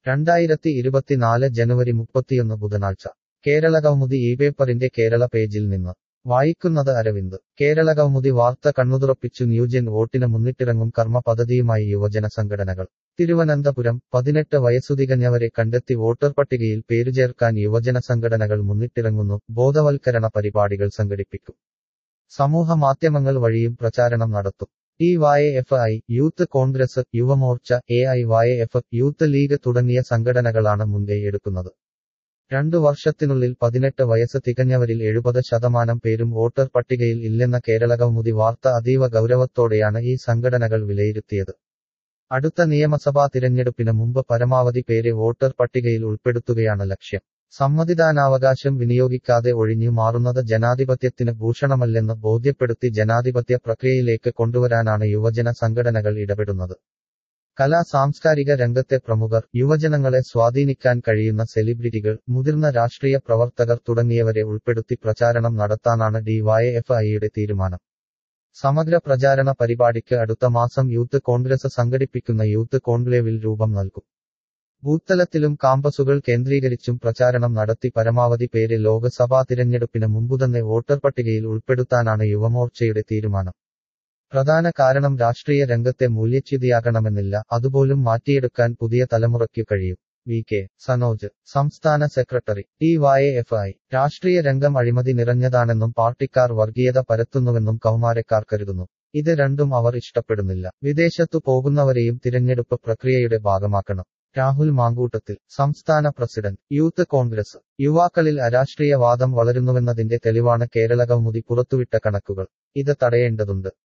രണ്ടായിരത്തി ഇരുപത്തിനാല് ജനുവരി മുപ്പത്തിയൊന്ന് ബുധനാഴ്ച കേരള കൗമുദി ഈ പേപ്പറിന്റെ കേരള പേജിൽ നിന്ന് വായിക്കുന്നത് അരവിന്ദ് കേരള കൗമുദി വാർത്ത കണ്ണുതുറപ്പിച്ചു ന്യൂജൻ വോട്ടിന് മുന്നിട്ടിറങ്ങും കർമ്മ പദ്ധതിയുമായി യുവജന സംഘടനകൾ തിരുവനന്തപുരം പതിനെട്ട് വയസ്സുതികഞ്ഞവരെ കണ്ടെത്തി വോട്ടർ പട്ടികയിൽ പേരുചേർക്കാൻ യുവജന സംഘടനകൾ മുന്നിട്ടിറങ്ങുന്നു ബോധവൽക്കരണ പരിപാടികൾ സംഘടിപ്പിക്കും സമൂഹ മാധ്യമങ്ങൾ വഴിയും പ്രചാരണം നടത്തും D Y F I youth Congress Yuvamorcha A I Y F youth league തുടങ്ങിയ സംഘടനകളാണ് മുൻകൈയെടുക്കുന്നത് രണ്ടു വർഷത്തിനുള്ളിൽ പതിനെട്ട് വയസ്സ് തികഞ്ഞവരിൽ എഴുപത് ശതമാനം പേരും വോട്ടർ പട്ടികയിൽ ഇല്ലെന്ന കേരള കൗമുദി വാർത്ത അതീവ ഗൗരവത്തോടെയാണ് ഈ സംഘടനകൾ വിലയിരുത്തിയത് അടുത്ത നിയമസഭാ തിരഞ്ഞെടുപ്പിന് മുമ്പ് പരമാവധി പേരെ വോട്ടർ പട്ടികയിൽ ഉൾപ്പെടുത്തുകയാണ് ലക്ഷ്യം സമ്മതിദാനാവകാശം വിനിയോഗിക്കാതെ ഒഴിഞ്ഞു മാറുന്നത് ജനാധിപത്യത്തിന് ഭൂഷണമല്ലെന്ന് ബോധ്യപ്പെടുത്തി ജനാധിപത്യ പ്രക്രിയയിലേക്ക് കൊണ്ടുവരാനാണ് യുവജന സംഘടനകൾ ഇടപെടുന്നത് കലാ സാംസ്കാരിക രംഗത്തെ പ്രമുഖർ യുവജനങ്ങളെ സ്വാധീനിക്കാൻ കഴിയുന്ന സെലിബ്രിറ്റികൾ മുതിർന്ന രാഷ്ട്രീയ പ്രവർത്തകർ തുടങ്ങിയവരെ ഉൾപ്പെടുത്തി പ്രചാരണം നടത്താനാണ് ഡിവൈഎഫ്ഐയുടെ തീരുമാനം സമഗ്ര പ്രചാരണ പരിപാടിക്ക് അടുത്ത മാസം യൂത്ത് കോൺഗ്രസ് സംഘടിപ്പിക്കുന്ന യൂത്ത് കോൺക്ലേവിൽ രൂപം നൽകും ബൂത്തലത്തിലും കാമ്പസുകൾ കേന്ദ്രീകരിച്ചും പ്രചാരണം നടത്തി പരമാവധി പേരെ ലോക്സഭാ തിരഞ്ഞെടുപ്പിന് മുമ്പുതന്നെ വോട്ടർ പട്ടികയിൽ ഉൾപ്പെടുത്താനാണ് യുവമോർച്ചയുടെ തീരുമാനം പ്രധാന കാരണം രാഷ്ട്രീയ രംഗത്തെ മൂല്യച്യുതിയാകണമെന്നില്ല അതുപോലും മാറ്റിയെടുക്കാൻ പുതിയ തലമുറയ്ക്കു കഴിയും വി കെ സനോജ് സംസ്ഥാന secretary D Y F I രാഷ്ട്രീയ രംഗം അഴിമതി നിറഞ്ഞതാണെന്നും പാർട്ടിക്കാർ വർഗീയത പരത്തുന്നുവെന്നും കൗമാരക്കാർ കരുതുന്നു ഇത് രണ്ടും അവർ ഇഷ്ടപ്പെടുന്നില്ല വിദേശത്തു പോകുന്നവരെയും തിരഞ്ഞെടുപ്പ് പ്രക്രിയയുടെ ഭാഗമാക്കണം രാഹുൽ മാങ്കൂട്ടത്തിൽ സംസ്ഥാന പ്രസിഡന്റ് യൂത്ത് കോൺഗ്രസ് യുവാക്കളിൽ അരാഷ്ട്രീയവാദം വളരുന്നുവെന്നതിന്റെ തെളിവാണ് കേരള കൗമുദി പുറത്തുവിട്ട കണക്കുകൾ ഇത് തടയേണ്ടതുണ്ട്